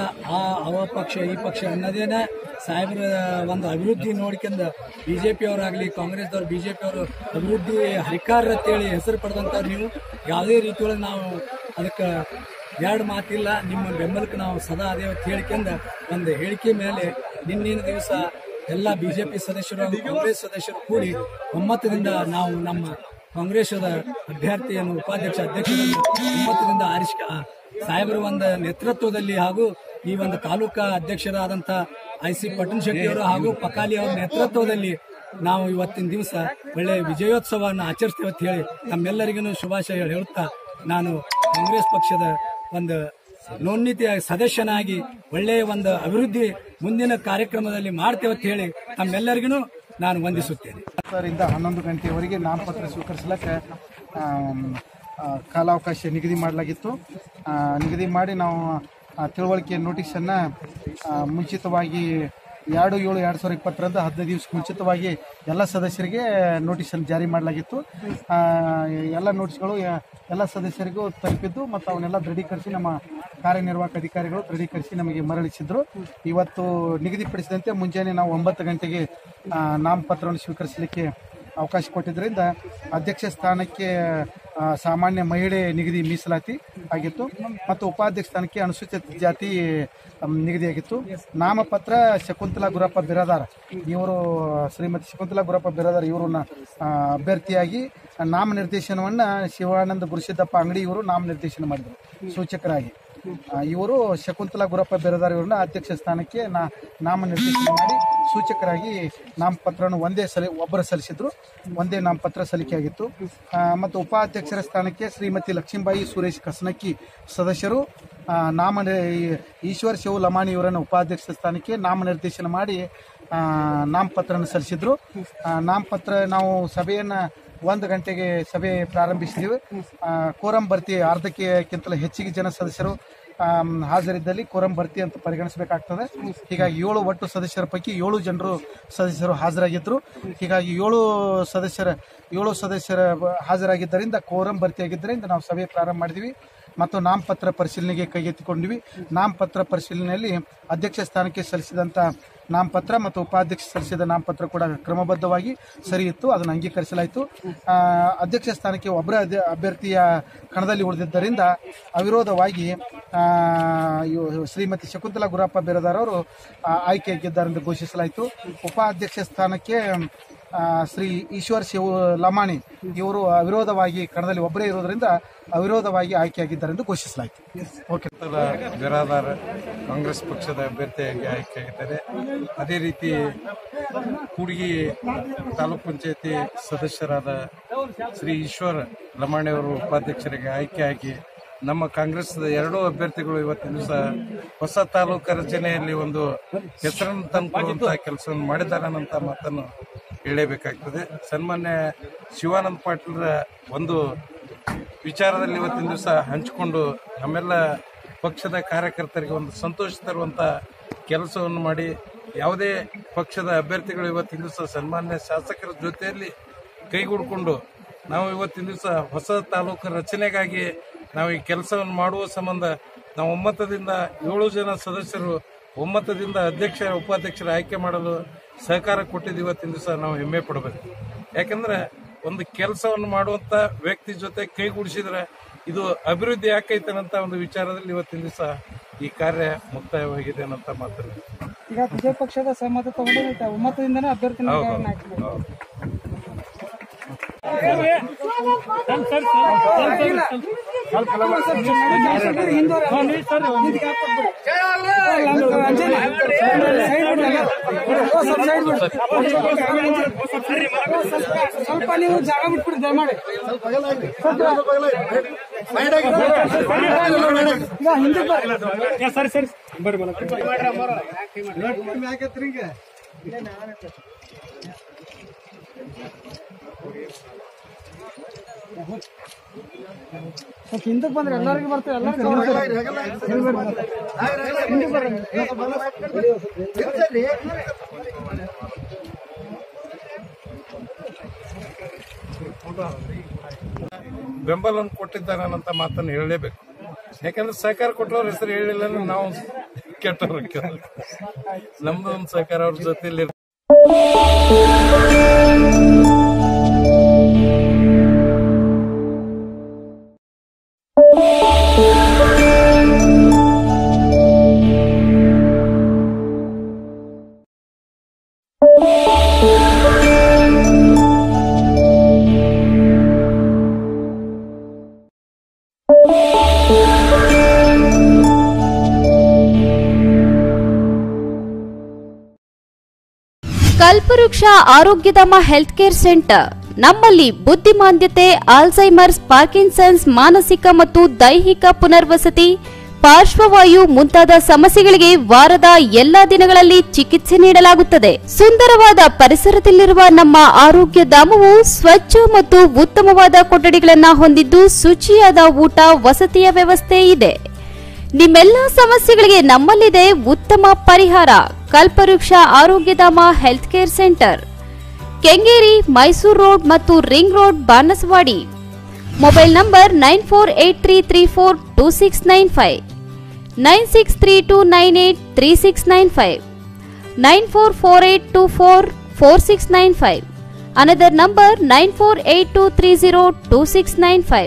ಆ ಅವ ಪಕ್ಷ ಈ ಪಕ್ಷ ಅನ್ನೋದೇನ ಸಾಹೇಬ್ರ ಒಂದು ಅಭಿವೃದ್ಧಿ ನೋಡ್ಕೊಂಡು ಬಿಜೆಪಿ ಅವರಾಗ್ಲಿ ಕಾಂಗ್ರೆಸ್ದವ್ರು ಬಿಜೆಪಿ ಅವರು ಅಭಿವೃದ್ಧಿ ಹರಿಕಾರ ಅಂತೇಳಿ ಹೆಸರು ಪಡೆದಂಥವ್ರು ನೀವು ಯಾವುದೇ ರೀತಿಯೊಳಗೆ ನಾವು ಅದಕ್ಕೆ ಎರಡು ಮಾತಿಲ್ಲ ನಿಮ್ಮ ಬೆಂಬಲಕ್ಕೆ ನಾವು ಸದಾ ಅದೇ ಅಂತ ಹೇಳ್ಕೊಂಡು ಒಂದು ಹೇಳಿಕೆ ಮೇಲೆ ನಿನ್ನಿನ ದಿವಸ ಎಲ್ಲ ಬಿಜೆಪಿ ಸದಸ್ಯರು ಹಾಗೂ ಕಾಂಗ್ರೆಸ್ ಸದಸ್ಯರು ಕೂಡಿ ಒಮ್ಮತದಿಂದ ನಾವು ನಮ್ಮ ಕಾಂಗ್ರೆಸ್ದ ಅಭ್ಯರ್ಥಿಯನ್ನು ಉಪಾಧ್ಯಕ್ಷ ಅಧ್ಯಕ್ಷರನ್ನು ಒಮ್ಮತದಿಂದ ಆರಿಸಿ ಸಾಹೇಬರ ಒಂದು ನೇತೃತ್ವದಲ್ಲಿ ಹಾಗೂ ಈ ಒಂದು ತಾಲೂಕಾ ಅಧ್ಯಕ್ಷರಾದಂಥ ಐ ಸಿ ಪಟ್ಟಣ ಶೆಟ್ಟಿ ಅವರು ಹಾಗೂ ಪಕಾಲಿ ಅವರ ನೇತೃತ್ವದಲ್ಲಿ ನಾವು ಇವತ್ತಿನ ದಿವಸ ಒಳ್ಳೆಯ ವಿಜಯೋತ್ಸವವನ್ನು ಆಚರಿಸ್ತೇವೆ ಅಂತ ಹೇಳಿ ನಮ್ಮೆಲ್ಲರಿಗೂ ಶುಭಾಶಯ ಹೇಳುತ್ತಾ ನಾನು ಕಾಂಗ್ರೆಸ್ ಪಕ್ಷದ ಒಂದು ನೋಂದಿತ ಸದಸ್ಯನಾಗಿ ಒಳ್ಳೆಯ ಒಂದು ಅಭಿವೃದ್ಧಿ ಮುಂದಿನ ಕಾರ್ಯಕ್ರಮದಲ್ಲಿ ಮಾಡ್ತೇವೆ ಅಂತ ಹೇಳಿ ತಮ್ಮೆಲ್ಲರಿಗೂ ನಾನು ವಂದಿಸುತ್ತೇನೆ ಹತ್ತರಿಂದ ಹನ್ನೊಂದು ಗಂಟೆಯವರೆಗೆ ನಾಮಪತ್ರ ಸ್ವೀಕರಿಸಲಿಕ್ಕೆ ಆಮ್, ಆ, ಕಾಲಾವಕಾಶ ನಿಗದಿ ಮಾಡಲಾಗಿತ್ತು ಆ, ನಿಗದಿ ಮಾಡಿ ನಾವು ಆ, ತಿಳುವಳಿಕೆ ನೋಟಿಸನ್ನು ಮುಂಚಿತವಾಗಿ ಎರಡು ಏಳು ಎರಡು ಸಾವಿರದ ಇಪ್ಪತ್ತರಂದು ಹದಿನೈದು ದಿವಸ ಮುಂಚಿತವಾಗಿ ಎಲ್ಲ ಸದಸ್ಯರಿಗೆ ನೋಟಿಸನ್ನು ಜಾರಿ ಮಾಡಲಾಗಿತ್ತು ಆ, ಎಲ್ಲ ನೋಟಿಸ್ಗಳು ಯ- ಎಲ್ಲ ಸದಸ್ಯರಿಗೂ ತಲುಪಿದ್ದು ಮತ್ತು ಅವನ್ನೆಲ್ಲ ದೃಢೀಕರಿಸಿ ನಮ್ಮ ಕಾರ್ಯನಿರ್ವಾಹಕ ಅಧಿಕಾರಿಗಳು ದೃಢೀಕರಿಸಿ ನಮಗೆ ಮರಳಿಸಿದ್ರು ಇವತ್ತು ನಿಗದಿಪಡಿಸಿದಂತೆ ಮುಂಜಾನೆ ನಾವು ಒಂಬತ್ತು ಗಂಟೆಗೆ ಆ, ನಾಮಪತ್ರವನ್ನು ಸ್ವೀಕರಿಸಲಿಕ್ಕೆ ಅವಕಾಶ ಕೊಟ್ಟಿದ್ದರಿಂದ ಅಧ್ಯಕ್ಷ ಸ್ಥಾನಕ್ಕೆ ಆ, ಸಾಮಾನ್ಯ ಮಹಿಳೆ ನಿಗದಿ ಮೀಸಲಾತಿ ಆಗಿತ್ತು ಮತ್ತು ಉಪಾಧ್ಯಕ್ಷ ಸ್ಥಾನಕ್ಕೆ ಅನುಸೂಚಿತ ಜಾತಿ ಅಮ್, ನಿಗದಿಯಾಗಿತ್ತು ನಾಮಪತ್ರ ಶಕುಂತಲಾ ಗುರಪ್ಪ ಬಿರಾದಾರ್ ಇವರು ಶ್ರೀಮತಿ ಶಕುಂತಲಾ ಗುರಪ್ಪ ಬಿರಾದಾರ್ ಇವರನ್ನ ಆ, ಅಭ್ಯರ್ಥಿಯಾಗಿ ನಾಮನಿರ್ದೇಶನವನ್ನ ಶಿವಾನಂದ ಗುರುಸಿದ್ದಪ್ಪ ಅಂಗಡಿ ಇವರು ನಾಮನಿರ್ದೇಶನ ಮಾಡಿದರು ಸೂಚಕರಾಗಿ ಆ, ಇವರು ಶಕುಂತಲಾ ಗುರಪ್ಪ ಬೆರದಾರ್ ಇವರನ್ನ ಅಧ್ಯಕ್ಷ ಸ್ಥಾನಕ್ಕೆ ನಾ ನಾಮನಿರ್ದೇಶನ ಮಾಡಿ ಸೂಚಕರಾಗಿ ನಾಮಪತ್ರವನ್ನು ಒಂದೇ ಸಲ ಒಬ್ಬರು ಸಲ್ಲಿಸಿದ್ರು ಒಂದೇ ನಾಮಪತ್ರ ಸಲ್ಲಿಕೆಯಾಗಿತ್ತು ಆ, ಮತ್ತು ಉಪಾಧ್ಯಕ್ಷರ ಸ್ಥಾನಕ್ಕೆ ಶ್ರೀಮತಿ ಲಕ್ಷ್ಮೀಬಾಯಿ ಸುರೇಶ್ ಕಸನಕ್ಕಿ ಸದಸ್ಯರು ಆ, ನಾಮ ಈಶ್ವರ್ ಶಿವ ಲಮಾಣಿ ಇವರನ್ನು ಉಪಾಧ್ಯಕ್ಷ ಸ್ಥಾನಕ್ಕೆ ನಾಮನಿರ್ದೇಶನ ಮಾಡಿ ಆ, ನಾಮಪತ್ರವನ್ನು ಸಲ್ಲಿಸಿದ್ರು ಆ, ನಾಮಪತ್ರ ನಾವು ಸಭೆಯನ್ನು ಒಂದು ಗಂಟೆಗೆ ಸಭೆ ಪ್ರಾರಂಭಿಸಿದೆವು ಆ, ಕೋರಂ ಭರ್ತಿ ಅರ್ಧಕ್ಕಿಂತಲೂ ಹೆಚ್ಚಿಗೆ ಜನ ಸದಸ್ಯರು ಆಮ್, ಹಾಜರಿದ್ದಲ್ಲಿ ಕೋರಂ ಭರ್ತಿ ಅಂತ ಪರಿಗಣಿಸಬೇಕಾಗ್ತದೆ ಹೀಗಾಗಿ ಏಳು ಒಟ್ಟು ಸದಸ್ಯರ ಪೈಕಿ ಏಳು ಜನರು ಸದಸ್ಯರು ಹಾಜರಾಗಿದ್ದರು ಹೀಗಾಗಿ ಏಳು ಸದಸ್ಯರ ಏಳು ಸದಸ್ಯರ ಬ- ಹಾಜರಾಗಿದ್ದರಿಂದ ಕೋರಂ ಭರ್ತಿಯಾಗಿದ್ದರಿಂದ ನಾವು ಸಭೆ ಪ್ರಾರಂಭ ಮಾಡಿದ್ವಿ ಮತ್ತು ನಾಮಪತ್ರ ಪರಿಶೀಲನೆಗೆ ಕೈಗೆತ್ತಿಕೊಂಡಿವಿ ನಾಮಪತ್ರ ಪರಿಶೀಲನೆಯಲ್ಲಿ ಅಧ್ಯಕ್ಷ ಸ್ಥಾನಕ್ಕೆ ಸಲ್ಲಿಸಿದಂಥ ನಾಮಪತ್ರ ಮತ್ತು ಉಪಾಧ್ಯಕ್ಷ ಸಲ್ಲಿಸಿದ ನಾಮಪತ್ರ ಕೂಡ ಕ್ರಮಬದ್ಧವಾಗಿ ಸರಿ ಇತ್ತು ಅದನ್ನು ಅಂಗೀಕರಿಸಲಾಯಿತು ಆ, ಅಧ್ಯಕ್ಷ ಸ್ಥಾನಕ್ಕೆ ಒಬ್ಬರ ಅಭ್ಯರ್ಥಿಯ ಕಣದಲ್ಲಿ ಉಳಿದಿದ್ದರಿಂದ ಅವಿರೋಧವಾಗಿ ಆ, ಇವು ಶ್ರೀಮತಿ ಶಕುಂತಲಾ ಗುರಪ್ಪ ಬಿರದಾರ್ ಅವರು ಆ, ಆಯ್ಕೆಯಾಗಿದ್ದಾರೆಂದು ಘೋಷಿಸಲಾಯಿತು ಉಪಾಧ್ಯಕ್ಷ ಸ್ಥಾನಕ್ಕೆ ಆ, ಶ್ರೀ ಈಶ್ವರ್ ಶಿವ ಲಮಾಣಿ ಇವರು ಅವಿರೋಧವಾಗಿ ಕಣದಲ್ಲಿ ಒಬ್ಬರೇ ಇರೋದರಿಂದ ಅವಿರೋಧವಾಗಿ ಆಯ್ಕೆಯಾಗಿದ್ದಾರೆಂದು ಘೋಷಿಸಲಾಯಿತು ಓಕೆ ಬಿರಾದಾರ ಕಾಂಗ್ರೆಸ್ ಪಕ್ಷದ ಅಭ್ಯರ್ಥಿಯಾಗಿ ಆಯ್ಕೆಯಾಗಿದ್ದಾರೆ ಅದೇ ರೀತಿ ಕೂಡ್ಗಿ ತಾಲೂಕ್ ಪಂಚಾಯತಿ ಸದಸ್ಯರಾದ ಶ್ರೀ ಈಶ್ವರ್ ಲಮಾಣಿ ಅವರು ಉಪಾಧ್ಯಕ್ಷರಿಗೆ ಆಯ್ಕೆಯಾಗಿ ನಮ್ಮ ಕಾಂಗ್ರೆಸ್ದ ಎರಡೂ ಅಭ್ಯರ್ಥಿಗಳು ಇವತ್ತಿನ ದಿವಸ ಹೊಸ ತಾಲೂಕು ರಚನೆಯಲ್ಲಿ ಒಂದು ಹೆಸರನ್ನು ತಂದುಕೊಳ್ಳುವಂತಹ ಕೆಲಸವನ್ನು ಮಾಡಿದ್ದಾರೆ ಅನ್ನೋಂಥ ಮಾತನ್ನು ಹೇಳಬೇಕಾಗ್ತದೆ ಸನ್ಮಾನ್ಯ ಶಿವಾನಂದ ಪಾಟೀಲ್ರ ಒಂದು ವಿಚಾರದಲ್ಲಿ ಇವತ್ತಿನ ದಿವಸ ಹಂಚಿಕೊಂಡು ನಮ್ಮೆಲ್ಲ ಪಕ್ಷದ ಕಾರ್ಯಕರ್ತರಿಗೆ ಒಂದು ಸಂತೋಷ ತರುವಂತ ಕೆಲಸವನ್ನು ಮಾಡಿ ಯಾವುದೇ ಪಕ್ಷದ ಅಭ್ಯರ್ಥಿಗಳು ಇವತ್ತಿನ ದಿವಸ ಸನ್ಮಾನ್ಯ ಶಾಸಕರ ಜೊತೆಯಲ್ಲಿ ಕೈಗೂಡಿಕೊಂಡು ನಾವು ಇವತ್ತಿನ ದಿವಸ ಹೊಸ ತಾಲೂಕು ರಚನೆಗಾಗಿ ನಾವು ಈ ಕೆಲಸವನ್ನು ಮಾಡುವ ಸಂಬಂಧ ನಾವು ಒಮ್ಮತದಿಂದ ಏಳು ಜನ ಸದಸ್ಯರು ಒಮ್ಮತದಿಂದ ಅಧ್ಯಕ್ಷ ಉಪಾಧ್ಯಕ್ಷರ ಆಯ್ಕೆ ಮಾಡಲು ಸಹಕಾರ ಕೊಟ್ಟಿದ್ದು ಇವತ್ತಿನ ದಿವಸ ನಾವು ಹೆಮ್ಮೆ ಪಡಬೇಕು ಯಾಕಂದ್ರೆ ಒಂದು ಕೆಲಸವನ್ನು ಮಾಡುವಂತ ವ್ಯಕ್ತಿ ಜೊತೆ ಕೈಗೂಡಿಸಿದ್ರೆ ಇದು ಅಭಿವೃದ್ಧಿ ಆಕೈತನಂತ ಒಂದು ವಿಚಾರದಲ್ಲಿ ಇವತ್ತಿನ ದಿವಸ ಈ ಕಾರ್ಯ ಮುಕ್ತಾಯವಾಗಿದೆ ಅನ್ನಂತ ಮಾತನ್ನು ಈಗ ವಿಜಯ ಪಕ್ಷದ ಸಹಮತ ತಗೊಂಡು ಒಮ್ಮತದಿಂದನೇ ಅಭ್ಯರ್ಥಿ ಸ್ವಲ್ಪ ನೀವು ಜಾಗ ಬಿಟ್ಬಿಡಿ ದಯಮಾಡಿ ಈಗ ಹಿಂದೆ ಬರ್ರಿ ಸರಿ ಸರಿ ಬರ್ರಿ ಸ್ವಲ್ಪ ಹಿಂದಕ್ಕೆ ಬಂದ್ರೆ ಎಲ್ಲರಿಗೂ ಬರ್ತದೆ ಎಲ್ಲರಿಗೂ ಬೆಂಬಲವನ್ನು ಕೊಟ್ಟಿದ್ದಾರೆ ಅನ್ನಂತ ಮಾತನ್ನು ಹೇಳಲೇಬೇಕು ಯಾಕಂದ್ರೆ ಸಹಕಾರ ಕೊಟ್ಟವ್ರ ಹೆಸರು ಹೇಳಿಲ್ಲ ಅಂದ್ರೆ ನಾವು ಕೆಟ್ಟವ್ರು ನಮ್ದು ಒಂದು ಸಹಕಾರ ಅವ್ರ ಜೊತೆಲಿ ಕಲ್ಪವೃಕ್ಷ ಆರೋಗ್ಯಧಾಮ ಹೆಲ್ತ್ ಕೇರ್ ಸೆಂಟರ್ ನಮ್ಮಲ್ಲಿ ಬುದ್ಧಿಮಾಂದ್ಯತೆ ಆಲ್ಝೈಮರ್ಸ್ ಪಾರ್ಕಿನ್ಸನ್ಸ್ ಮಾನಸಿಕ ಮತ್ತು ದೈಹಿಕ ಪುನರ್ವಸತಿ ಪಾರ್ಶ್ವವಾಯು ಮುಂತಾದ ಸಮಸ್ಯೆಗಳಿಗೆ ವಾರದ ಎಲ್ಲಾ ದಿನಗಳಲ್ಲಿ ಚಿಕಿತ್ಸೆ ನೀಡಲಾಗುತ್ತದೆ ಸುಂದರವಾದ ಪರಿಸರದಲ್ಲಿರುವ ನಮ್ಮ ಆರೋಗ್ಯ ಧಾಮವು ಸ್ವಚ್ಛ ಮತ್ತು ಉತ್ತಮವಾದ ಕೊಠಡಿಗಳನ್ನು ಹೊಂದಿದ್ದು ಶುಚಿಯಾದ ಊಟ ವಸತಿಯ ವ್ಯವಸ್ಥೆ ಇದೆ ನಿಮ್ಮೆಲ್ಲ ಸಮಸ್ಯೆಗಳಿಗೆ ನಮ್ಮಲ್ಲಿದೆ ಉತ್ತಮ ಪರಿಹಾರ Kalpavriksha Arogyadhama health care centre Kengeri Mysore road ಮತ್ತು ring road Banaswadi mobile number nine four eight three three four two six nine five nine six three two nine eight three six nine five nine four four eight two four four six nine five another number nine four eight two three zero two six nine five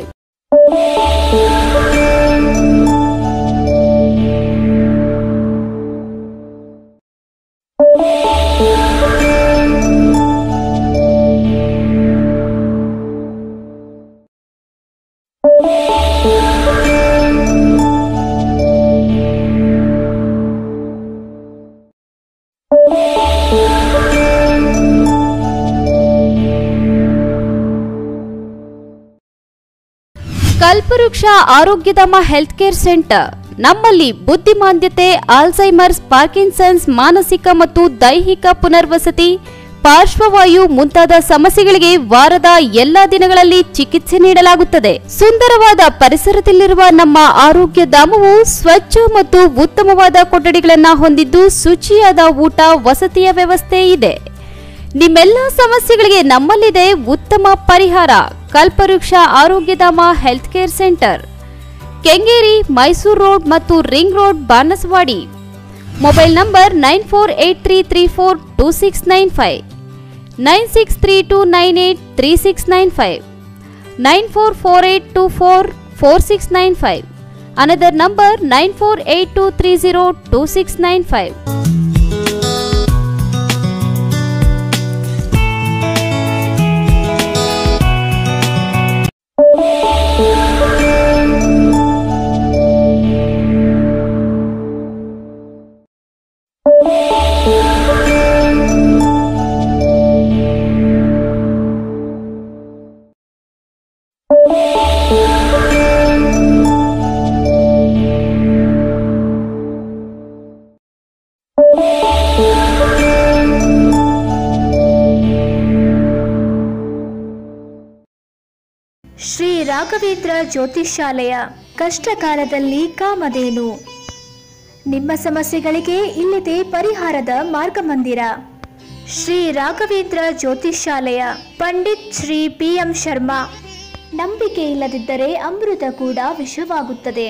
Kalpavriksha Arogyadhama health care centre ನಮ್ಮಲ್ಲಿ ಬುದ್ಧಿಮಾಂದ್ಯತೆ Alzheimer's Parkinson's ಮಾನಸಿಕ ಮತ್ತು ದೈಹಿಕ ಪುನರ್ವಸತಿ ಪಾರ್ಶ್ವವಾಯು ಮುಂತಾದ ಸಮಸ್ಯೆಗಳಿಗೆ ವಾರದ ಎಲ್ಲಾ ದಿನಗಳಲ್ಲಿ ಚಿಕಿತ್ಸೆ ನೀಡಲಾಗುತ್ತದೆ ಸುಂದರವಾದ ಪರಿಸರದಲ್ಲಿರುವ ನಮ್ಮ ಆರೋಗ್ಯ ಧಾಮವು ಸ್ವಚ್ಛ ಮತ್ತು ಉತ್ತಮವಾದ ಕೊಠಡಿಗಳನ್ನು ಹೊಂದಿದ್ದು ಶುಚಿಯಾದ ಊಟ ವಸತಿಯ ವ್ಯವಸ್ಥೆ ಇದೆ ನಿಮ್ಮೆಲ್ಲ ಸಮಸ್ಯೆಗಳಿಗೆ ನಮ್ಮಲ್ಲಿದೆ ಉತ್ತಮ ಪರಿಹಾರ Kalpavriksha Arogyadhama health care centre Kengeri Mysore road ಮತ್ತು ring road Banaswadi mobile number nine four eight three three four two six nine five nine six three two nine eight three six nine five nine four four eight two four four six nine five another number nine four eight two three zero two six nine five Shri Raghavendra ಜ್ಯೋತಿಷ್ಯಾಲಯ ಕಷ್ಟಕಾಲದಲ್ಲಿ ಕಾಮಧೇನು ನಿಮ್ಮ ಸಮಸ್ಯೆಗಳಿಗೆ ಇಲ್ಲಿದೆ ಪರಿಹಾರದ ಮಾರ್ಗಮಂದಿರ Shri Raghavendra ಜ್ಯೋತಿಷ್ಯಾಲಯ Pandit Shri P M Sharma ನಂಬಿಕೆ ಇಲ್ಲದಿದ್ದರೆ ಅಮೃತ ಕೂಡ ವಿಷವಾಗುತ್ತದೆ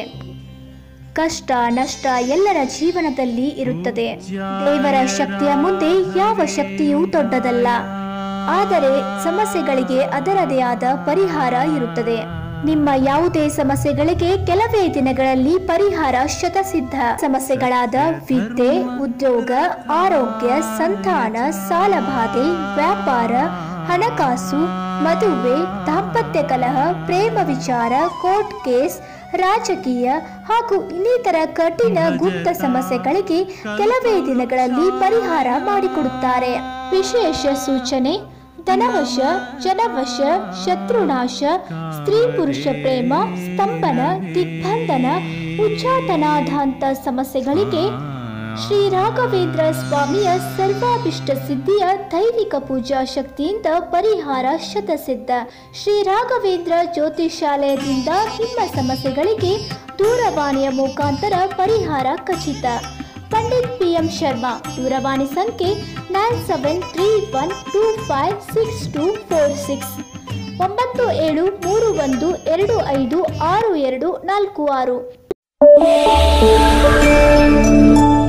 ಕಷ್ಟ ನಷ್ಟ ಎಲ್ಲರ ಜೀವನದಲ್ಲಿ ಇರುತ್ತದೆ ದೇವರ ಶಕ್ತಿಯ ಮುಂದೆ ಯಾವ ಶಕ್ತಿಯೂ ದೊಡ್ಡದಲ್ಲ ಆದರೆ ಸಮಸ್ಯೆಗಳಿಗೆ ಅದರದೇ ಆದ ಪರಿಹಾರ ಇರುತ್ತದೆ ನಿಮ್ಮ ಯಾವುದೇ ಸಮಸ್ಯೆಗಳಿಗೆ ಕೆಲವೇ ದಿನಗಳಲ್ಲಿ ಪರಿಹಾರ ಶತಸಿದ್ಧ ಸಮಸ್ಯೆಗಳಾದ ವಿದ್ಯೆ ಉದ್ಯೋಗ ಆರೋಗ್ಯ ಸಂತಾನ ಸಾಲಬಾಧೆ ವ್ಯಾಪಾರ ಹಣಕಾಸು ಮದುವೆ ದಾಂಪತ್ಯ ಕಲಹ ಪ್ರೇಮ ವಿಚಾರ ಕೋರ್ಟ್ ಕೇಸ್ ರಾಜಕೀಯ ಹಾಗೂ ಇನ್ನಿತರ ಕಠಿಣ ಗುಪ್ತ ಸಮಸ್ಯೆಗಳಿಗೆ ಕೆಲವೇ ದಿನಗಳಲ್ಲಿ ಪರಿಹಾರ ಮಾಡಿಕೊಡುತ್ತಾರೆ ವಿಶೇಷ ಸೂಚನೆ ಧನವಶ ಜನವಶ ಶತ್ರುನಾಶ ಸ್ತ್ರೀ ಪುರುಷ ಪ್ರೇಮ ಸ್ತಂಭನ ದಿಗ್ಬಂಧನ ಉಚ್ಚಾಟನಾಧಾಂತ ಸಮಸ್ಯೆಗಳಿಗೆ ಶ್ರೀ ರಾಘವೇಂದ್ರ ಸ್ವಾಮಿಯ ಸರ್ವಾಭಿಷ್ಟ ಸಿದ್ಧಿಯ ದೈವಿಕ ಪೂಜಾ ಶಕ್ತಿಯಿಂದ ಪರಿಹಾರ ಶತಸಿದ್ಧ ಶ್ರೀ ರಾಘವೇಂದ್ರ ಜ್ಯೋತಿಷಾಲಯದಿಂದ ನಿಮ್ಮ ಸಮಸ್ಯೆಗಳಿಗೆ ದೂರವಾಣಿಯ ಮುಖಾಂತರ ಪರಿಹಾರ ಖಚಿತ ಪಂಡಿತ್ ಪಿ ಎಂ ಶರ್ಮಾ ದೂರವಾಣಿ ಸಂಖ್ಯೆ nine seven three one two five six two four six ಒಂಬತ್ತು ಏಳು ಮೂರು ಒಂದು ಎರಡು ಐದು ಆರು ಎರಡು ನಾಲ್ಕು ಆರು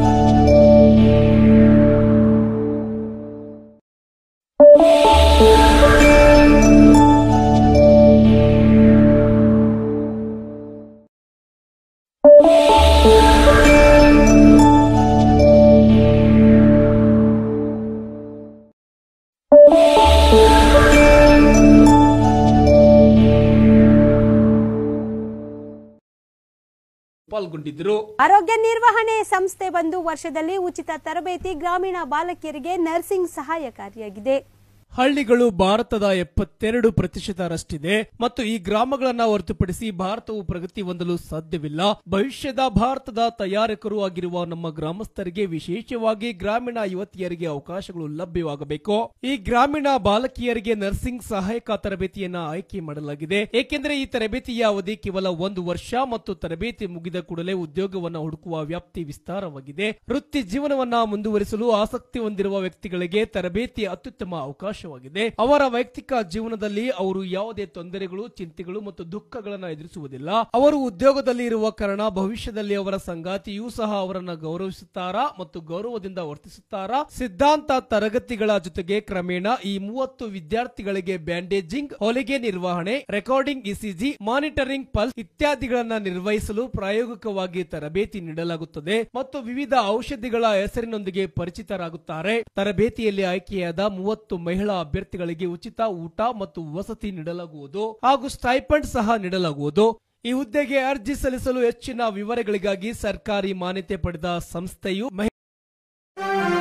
ಪಾಲ್ಗೊಂಡಿದ್ದರು ಆರೋಗ್ಯ ನಿರ್ವಹಣೆ ಸಂಸ್ಥೆ ಬಂದು ವರ್ಷದಲ್ಲಿ ಉಚಿತ ತರಬೇತಿ ಗ್ರಾಮೀಣ ಬಾಲಕಿಯರಿಗೆ ನರ್ಸಿಂಗ್ ಸಹಾಯಕಾರಿಯಾಗಿದೆ ಹಳ್ಳಿಗಳು ಭಾರತದ ಎಪ್ಪತ್ತೆರಡು ಪ್ರತಿಶತರಷ್ಟಿದೆ ಮತ್ತು ಈ ಗ್ರಾಮಗಳನ್ನ ಹೊರತುಪಡಿಸಿ ಭಾರತವು ಪ್ರಗತಿ ಹೊಂದಲು ಸಾಧ್ಯವಿಲ್ಲ ಭವಿಷ್ಯದ ಭಾರತದ ತಯಾರಕರು ಆಗಿರುವ ನಮ್ಮ ಗ್ರಾಮಸ್ಥರಿಗೆ ವಿಶೇಷವಾಗಿ ಗ್ರಾಮೀಣ ಯುವತಿಯರಿಗೆ ಅವಕಾಶಗಳು ಲಭ್ಯವಾಗಬೇಕು ಈ ಗ್ರಾಮೀಣ ಬಾಲಕಿಯರಿಗೆ ನರ್ಸಿಂಗ್ ಸಹಾಯಕ ತರಬೇತಿಯನ್ನ ಆಯ್ಕೆ ಮಾಡಲಾಗಿದೆ ಏಕೆಂದರೆ ಈ ತರಬೇತಿಯ ಅವಧಿ ಕೇವಲ ಒಂದು ವರ್ಷ ಮತ್ತು ತರಬೇತಿ ಮುಗಿದ ಕೂಡಲೇ ಉದ್ಯೋಗವನ್ನ ಹುಡುಕುವ ವ್ಯಾಪ್ತಿ ವಿಸ್ತಾರವಾಗಿದೆ ವೃತ್ತಿ ಜೀವನವನ್ನ ಮುಂದುವರಿಸಲು ಆಸಕ್ತಿ ಹೊಂದಿರುವ ವ್ಯಕ್ತಿಗಳಿಗೆ ತರಬೇತಿ ಅತ್ಯುತ್ತಮ ಅವಕಾಶವಾಗಿದೆ ಅವರ ವೈಯಕ್ತಿಕ ಜೀವನದಲ್ಲಿ ಅವರು ಯಾವುದೇ ತೊಂದರೆಗಳು ಚಿಂತೆಗಳು ಮತ್ತು ದುಃಖಗಳನ್ನ ಎದುರಿಸುವುದಿಲ್ಲ ಅವರು ಉದ್ಯೋಗದಲ್ಲಿ ಇರುವ ಕಾರಣ ಭವಿಷ್ಯದಲ್ಲಿ ಅವರ ಸಂಗಾತಿಯೂ ಸಹ ಅವರನ್ನ ಗೌರವಿಸುತ್ತಾರಾ ಮತ್ತು ಗೌರವದಿಂದ ವರ್ತಿಸುತ್ತಾರಾ ಸಿದ್ಧಾಂತ ತರಗತಿಗಳ ಜೊತೆಗೆ ಕ್ರಮೇಣ ಈ ಮೂವತ್ತು ವಿದ್ಯಾರ್ಥಿಗಳಿಗೆ ಬ್ಯಾಂಡೇಜಿಂಗ್ ಹೊಲಿಗೆ ನಿರ್ವಹಣೆ ರೆಕಾರ್ಡಿಂಗ್ ಇಸಿಜಿ ಮಾನಿಟರಿಂಗ್ ಪಲ್ಸ್ ಇತ್ಯಾದಿಗಳನ್ನ ನಿರ್ವಹಿಸಲು ಪ್ರಾಯೋಗಿಕವಾಗಿ ತರಬೇತಿ ನೀಡಲಾಗುತ್ತದೆ ಮತ್ತು ವಿವಿಧ ಔಷಧಿಗಳ ಹೆಸರಿನೊಂದಿಗೆ ಪರಿಚಿತರಾಗುತ್ತಾರೆ ತರಬೇತಿಯಲ್ಲಿ ಆಯ್ಕೆಯಾದ ಮೂವತ್ತು ಮಹಿಳಾ ಅಭ್ಯರ್ಥಿಗಳಿಗೆ ಉಚಿತ ಊಟ ಮತ್ತು ವಸತಿ ನೀಡಲಾಗುವುದು ಹಾಗೂ ಸ್ಟೈಪಂಡ್ ಸಹ ನೀಡಲಾಗುವುದು ಈ ಹುದ್ದೆಗೆ ಅರ್ಜಿ ಸಲ್ಲಿಸಲು ಹೆಚ್ಚಿನ ವಿವರಗಳಿಗಾಗಿ ಸರ್ಕಾರಿ ಮಾನ್ಯತೆ ಪಡೆದ ಸಂಸ್ಥೆಯು ಮಹಿ-